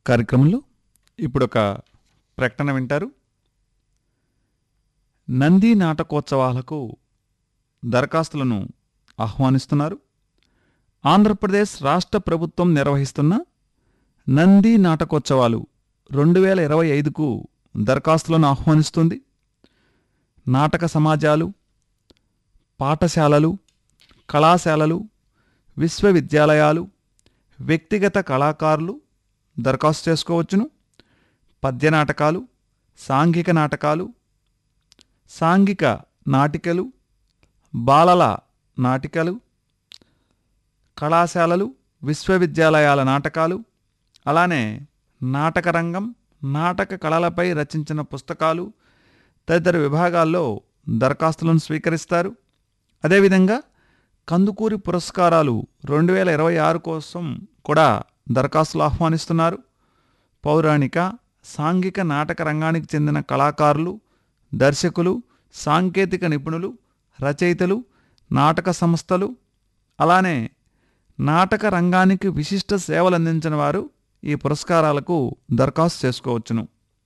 కార్యక్రమంలో ఇప్పుడు ఒక ప్రకటన వింటారు నంది నాటకోత్సవాలకు దరఖాస్తులను ఆహ్వానిస్తున్నారు ఆంధ్రప్రదేశ్ రాష్ట్ర ప్రభుత్వం నిర్వహిస్తున్న నంది నాటకోత్సవాలు రెండు వేల ఇరవై ఐదుకు దరఖాస్తులను ఆహ్వానిస్తుంది నాటక సమాజాలు పాఠశాలలు కళాశాలలు విశ్వవిద్యాలయాలు వ్యక్తిగత కళాకారులు దరఖాస్తు చేసుకోవచ్చును పద్య నాటకాలు సాంఘిక నాటకాలు సాంఘిక నాటికలు బాలల నాటికలు కళాశాలలు విశ్వవిద్యాలయాల నాటకాలు అలానే నాటకరంగం నాటక కళలపై రచించిన పుస్తకాలు తదితర విభాగాల్లో దరఖాస్తులను స్వీకరిస్తారు అదేవిధంగా కందుకూరి పురస్కారాలు రెండు వేల ఇరవై ఆరు కోసం కూడా దరఖాస్తులు ఆహ్వానిస్తున్నారు పౌరాణిక సాంఘిక నాటక రంగానికి చెందిన కళాకారులు దర్శకులు సాంకేతిక నిపుణులు రచయితలు నాటక సంస్థలు అలానే నాటక రంగానికి విశిష్ట సేవలు అందించిన వారు ఈ పురస్కారాలకు దరఖాస్తు చేసుకోవచ్చును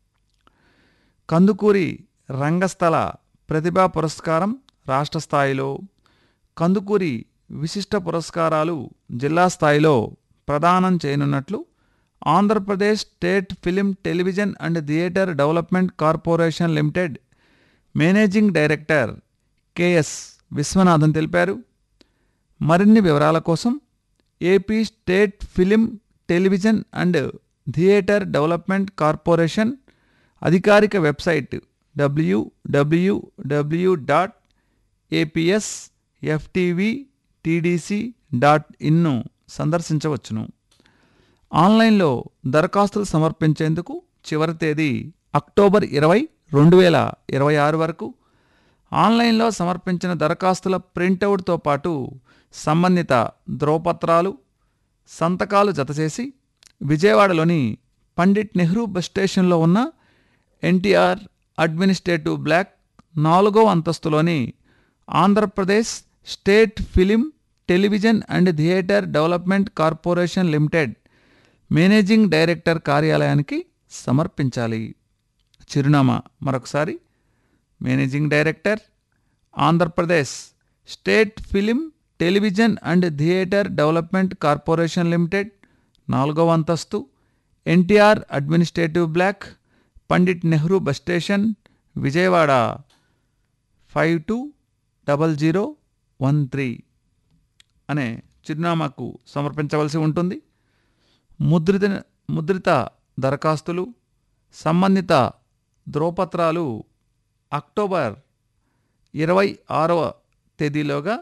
కందుకూరి రంగస్థల ప్రతిభా పురస్కారం రాష్ట్ర స్థాయిలో కందుకూరి విశిష్ట పురస్కారాలు జిల్లా స్థాయిలో ప్రదానం చేయనున్నట్లు Andhra Pradesh state film television and theatre development corporation limited managing director KS Viswanathan తెలిపారు మరిన్ని వివరాల కోసం AP state film television and theatre development corporation అధికారిక website WWW dot APS FTV TDC dot ఇన్ను సందర్శించవచ్చును ఆన్లైన్లో దరఖాస్తులు సమర్పించేందుకు చివరి తేదీ అక్టోబర్ ఇరవై రెండు వేల ఇరవై ఆరు వరకు ఆన్లైన్లో సమర్పించిన దరఖాస్తుల ప్రింటౌట్తో పాటు సంబంధిత ధ్రువపత్రాలు సంతకాలు జతచేసి విజయవాడలోని పండిట్ నెహ్రూ బస్ స్టేషన్లో ఉన్న ఎన్టీఆర్ అడ్మినిస్ట్రేటివ్ బ్లాక్ నాలుగో అంతస్తులోని Andhra Pradesh state film television and theatre development corporation limited managing director కార్యాలయానికి సమర్పించాలి చిరునామా మరొకసారి managing director Andhra Pradesh state film television and theatre development corporation limited నాలుగవ అంతస్తు NTR administrative block Pandit Nehru bus station Vijayawada five two double zero one three అనే చిరునామాకు సమర్పించవలసి ఉంటుంది ముద్రిత ముద్రిత దరఖాస్తులు సంబంధిత ధ్రువపత్రాలు అక్టోబర్ ఇరవై ఆరవ తేదీలోగా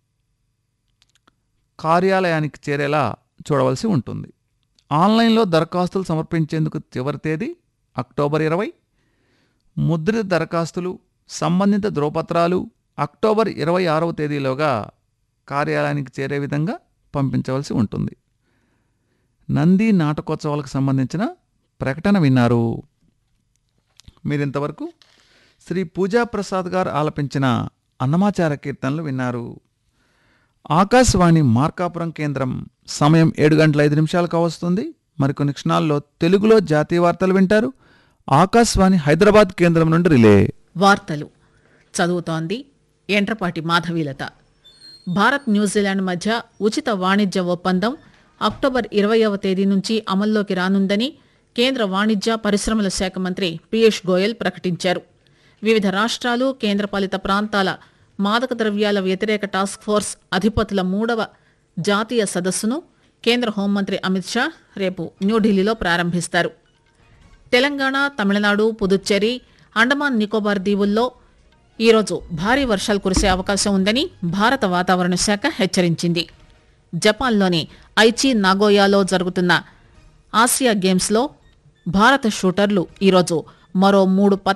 కార్యాలయానికి చేరేలా చూడవలసి ఉంటుంది ఆన్లైన్లో దరఖాస్తులు సమర్పించేందుకు చివరి తేదీ అక్టోబర్ ఇరవై ముద్రిత దరఖాస్తులు సంబంధిత ధ్రువపత్రాలు అక్టోబర్ ఇరవై ఆరవ తేదీలోగా కార్యాలయానికి చేరే విధంగా పంపించవలసి ఉంటుంది నంది నాటకోత్సవాలకు సంబంధించిన ప్రకటన విన్నారు మీరింతవరకు శ్రీ పూజా ప్రసాద్ గారు ఆలపించిన అన్నమాచార కీర్తనలు విన్నారు ఆకాశవాణి మార్కాపురం కేంద్రం సమయం ఏడు గంటల ఐదు నిమిషాలకు వస్తుంది మరికొన్ని క్షణాల్లో తెలుగులో జాతీయ వార్తలు వింటారు ఆకాశవాణి హైదరాబాద్ కేంద్రం నుండి రిలే వార్తలు చదువుతోంది ఎంట్రపాటి మాధవీలత భారత్ న్యూజిలాండ్ మధ్య ఉచిత వాణిజ్య ఒప్పందం అక్టోబర్ ఇరవయవ తేదీ నుంచి అమల్లోకి రానుందని కేంద్ర వాణిజ్య పరిశ్రమల శాఖ మంత్రి పీయూష్ గోయల్ ప్రకటించారు వివిధ రాష్ట్రాలు కేంద్రపాలిత ప్రాంతాల మాదక ద్రవ్యాల వ్యతిరేక టాస్క్ ఫోర్స్ అధిపతుల మూడవ జాతీయ సదస్సును కేంద్ర హోంమంత్రి అమిత్ షా రేపు న్యూఢిల్లీలో ప్రారంభిస్తారు తెలంగాణ తమిళనాడు పుదుచ్చేరి అండమాన్ నికోబార్ దీవుల్లో ఈరోజు భారీ వర్షాలు కురిసే అవకాశం ఉందని భారత వాతావరణ శాఖ హెచ్చరించింది జపాన్లోని ఐచి నాగోయాలో జరుగుతున్న ఆసియా గేమ్స్లో భారత షూటర్లు ఈరోజు మరో మూడు పత